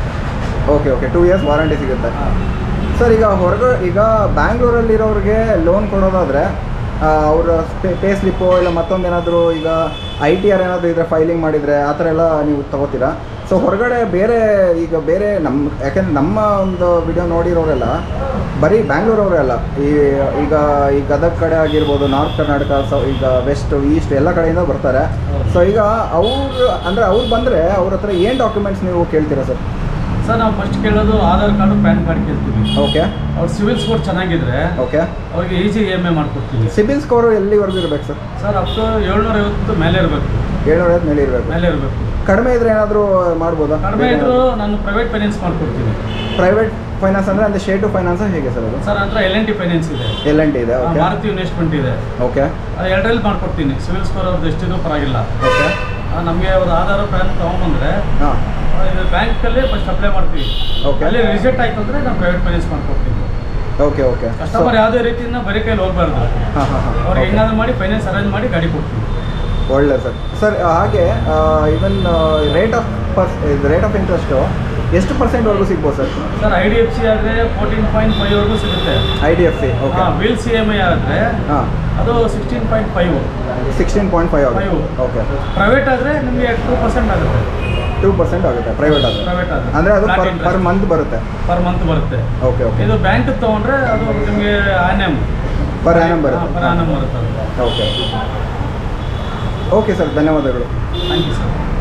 okay okay two years warranty ಸಿಗುತ್ತೆ ಸರ್ ಈಗ ಹೊರಗೆ ಈಗ ಬ್ಯಾಂಗ್ಳೂರಲ್ಲಿರೋರಿಗೆ ಲೋನ್ ಕೊಡೋದಾದರೆ ಅವರ ಪೇ ಸ್ಲಿಪ್ಪು ಇಲ್ಲ ಮತ್ತೊಂದೇನಾದರೂ ಈಗ ಐ ಟಿ ಆರ್ ಏನಾದರೂ ಇದ್ರೆ ಫೈಲಿಂಗ್ ಮಾಡಿದರೆ ಆ ಥರ ಎಲ್ಲ ನೀವು ತಗೋತೀರಾ ಸೊ ಹೊರಗಡೆ ಬೇರೆ ಈಗ ಬೇರೆ ನಮ್ಮ ಯಾಕೆಂದ್ರೆ ನಮ್ಮ ಒಂದು ವಿಡಿಯೋ ನೋಡಿರೋರೆಲ್ಲ ಬರೀ ಬ್ಯಾಂಗ್ಳೂರವರೇ ಈ ಈಗ ಈ ಗದಗ ಕಡೆ ಆಗಿರ್ಬೋದು ನಾರ್ತ್ ಕರ್ನಾಟಕ ಸೊ ಈಗ ವೆಸ್ಟ್ ಈಸ್ಟ್ ಎಲ್ಲ ಕಡೆಯಿಂದ ಬರ್ತಾರೆ ಸೊ ಈಗ ಅವ್ರು ಅಂದರೆ ಅವ್ರು ಬಂದರೆ ಅವ್ರ ಹತ್ರ ಏನು ಡಾಕ್ಯುಮೆಂಟ್ಸ್ ನೀವು ಕೇಳ್ತೀರಾ ಸರ್ ಸರ್ ನಾವು ಫಸ್ಟ್ ಕೇಳೋದು ಆಧಾರ್ ಕಾರ್ಡು ಪ್ಯಾನ್ ಕಾರ್ಡ್ ಕೇಳ್ತೀವಿ ಓಕೆ ಅವ್ರ ಸಿವಿಲ್ ಸ್ಕೋರ್ ಚೆನ್ನಾಗಿದ್ರೆ ಓಕೆ ಅವ್ರಿಗೆ ಈಸಿ ಇ ಎಮ್ ಐ ಮಾಡ್ಕೊಡ್ತೀವಿ ಸಿಬಿಲ್ ಸ್ಕೋರು ಎಲ್ಲಿವರೆಗೂ ಇರಬೇಕು ಸರ್ ಸರ್ ಅಪ್ ಟು ಏಳ್ನೂರ ಐವತ್ತು ಮೇಲೆ ಇರಬೇಕು ಏಳ್ನೂರ ಐವತ್ತು ಮೇಲೆ ಇರಬೇಕು ಮೇಲೆ ಇರಬೇಕು ಕಡಿಮೆ ಇದ್ರೆ ಏನಾದರೂ ಮಾಡ್ಬೋದಾ ಕಡಿಮೆ ಇದ್ರು ನಾನು ಪ್ರೈವೇಟ್ ಫೈನಾನ್ಸ್ ಮಾಡ್ಕೊಡ್ತೀನಿ ಪ್ರೈವೇಟ್ ಫೈನಾನ್ಸ್ ಅಂದರೆ ಅಂದರೆ ಶೇಟು ಫೈನಾನ್ಸ್ ಹೇಗೆ ಸರ್ ಅದು ಸರ್ ಹತ್ರ ಎಲ್ ಎನ್ ಟಿ ಫೈನಾನ್ಸ್ ಇದೆ ಎಲ್ ಎನ್ ಟಿ ಇದೆ ಆ, ಓಕೆ ಮಾರುತಿ ಇನ್ವೆಸ್ಟ್ಮೆಂಟ್ ಇದೆ ಓಕೆ ಅದು ಎರಡರಲ್ಲಿ ಮಾಡ್ಕೊಡ್ತೀನಿ ಸಿವಿಲ್ ಸ್ಕೋರ್ ಅವ್ರದ್ದು ಎಷ್ಟಿದ್ರು ಪರವಾಗಿಲ್ಲ ಓಕೆ ನಮಗೆ ಅವ್ರ ಆಧಾರ್ ಪ್ಯಾನ್ ತೊಗೊಂಬಂದ್ರೆ ಹಾಂ ಆ, ಇದು ಬ್ಯಾಂಕಲ್ಲಿ ಫಸ್ಟ್ ಅಪ್ಲೈ ಮಾಡ್ತೀವಿ Okay. ಅಲ್ಲಿ ರಿಜೆಕ್ಟ್ ಆಯ್ತು ಅಂದರೆ ನಾವು ಪ್ರೈವೇಟ್ ಫೈನಾನ್ಸ್ ಮಾಡ್ಕೊಡ್ತೀವಿ ಓಕೆ ಓಕೆ ಕಸ್ಟಮರ್ ಯಾವುದೇ ರೀತಿಯಿಂದ ಬರೀ ಕೈಲಿ ಹೋಗ್ಬಾರ್ದು ಹಾಂ ಹಾಂ ಹಾಂ ಅವ್ರಿಗೆ ಹೆಂಗಾದ್ರೂ ಮಾಡಿ ಫೈನಾನ್ಸ್ ಅರೇಂಜ್ ಮಾಡಿ ಗಾಡಿ ಕೊಡ್ತೀವಿ ಒಳ್ಳೆ ಸರ್ ಸರ್ ಹಾಗೆ even rate of per rate of interest ಎಷ್ಟು ಪರ್ಸೆಂಟ್ವರೆಗೂ ಸಿಗ್ಬೋದು sir sir I D F C ಆದರೆ ಫೋರ್ಟೀನ್ ಪಾಯಿಂಟ್ ಫೈವ್ವರೆಗೂ ಸಿಗುತ್ತೆ I D F C okay ವಿಲ್ ಸಿ ಎಮ್ ಐ ಆದರೆ ಹಾಂ ಅದು sixteen point five sixteen point five ಆಗುತ್ತೆ Five. ಓಕೆ ಪ್ರೈವೇಟ್ ಆದರೆ ನಿಮಗೆ ಟೂ ಪರ್ಸೆಂಟ್ ಆಗುತ್ತೆ ಟೂ ಪರ್ಸೆಂಟ್ ಆಗುತ್ತೆ ಪ್ರೈವೇಟ್ ಆದರೆ ಪ್ರೈವೇಟ್ ಆದರೆ ಅಂದರೆ ಅದು ಪರ್ ಪರ್ ಮಂತ್ ಬರುತ್ತೆ ಪರ್ ಮಂತ್ ಬರುತ್ತೆ ಓಕೆ ಓಕೆ ಇದು ಬ್ಯಾಂಕ್ ತೊಗೊಂಡ್ರೆ ಅದು ನಿಮಗೆ ಆನ್ಯಮ್ ಪರ್ ಆ್ಯನಮ್ ಬರುತ್ತೆ ಪರ್ ಆನಮ್ ಬರುತ್ತೆ ಅದು ಓಕೆ ಓಕೆ ಸರ್ ಧನ್ಯವಾದಗಳು ಥ್ಯಾಂಕ್ ಯು ಸರ್